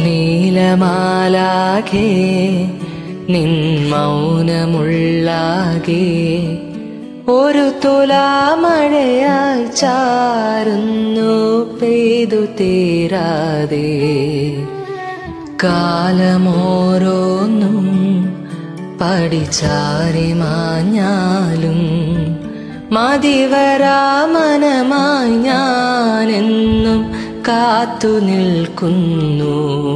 നീലമാലാകെ നിൻ മൗനമുള്ളാകെ ഒരു തുലാമഴയായി ചാരുന്നു പെയ്തു തീരാതെ കാലമോരോന്നും പഠിച്ചാരി മാഞ്ഞാലും മതിവരാമനമായി ഞാനെന്നും കാത്തു നിൽക്കുന്നു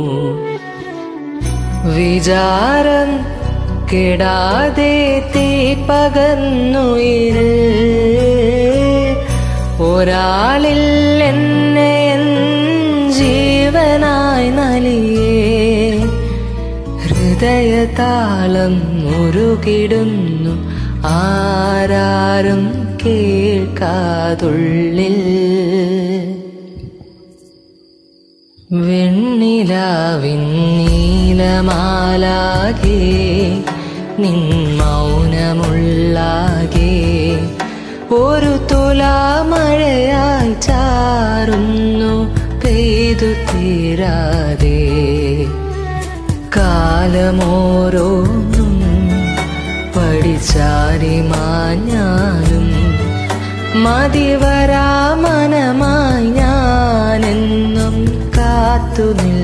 വിചാരം കെടാതെ തീ പകർന്നുയിര് ഒരാളിൽ എന്നെ എൻ ജീവനായി നലിയേ ഹൃദയതാളം മുറുകിടുന്നു ആരാരും കേൾക്കാതുള്ളിൽ വെണ്ണിലാവിൻ നീലമാലാകെ നിൻ മൗനമുള്ളാകെ ഒരു തുലാമഴയായി ചാറുന്നു പെയ്തു തീരാതെ കാലമോരോന്നും പഠിച്ചാരി മാഞ്ഞാലും മതിവരാമനമായി ഞാനെന്നും കാത്തു നിൽക്കുന്നു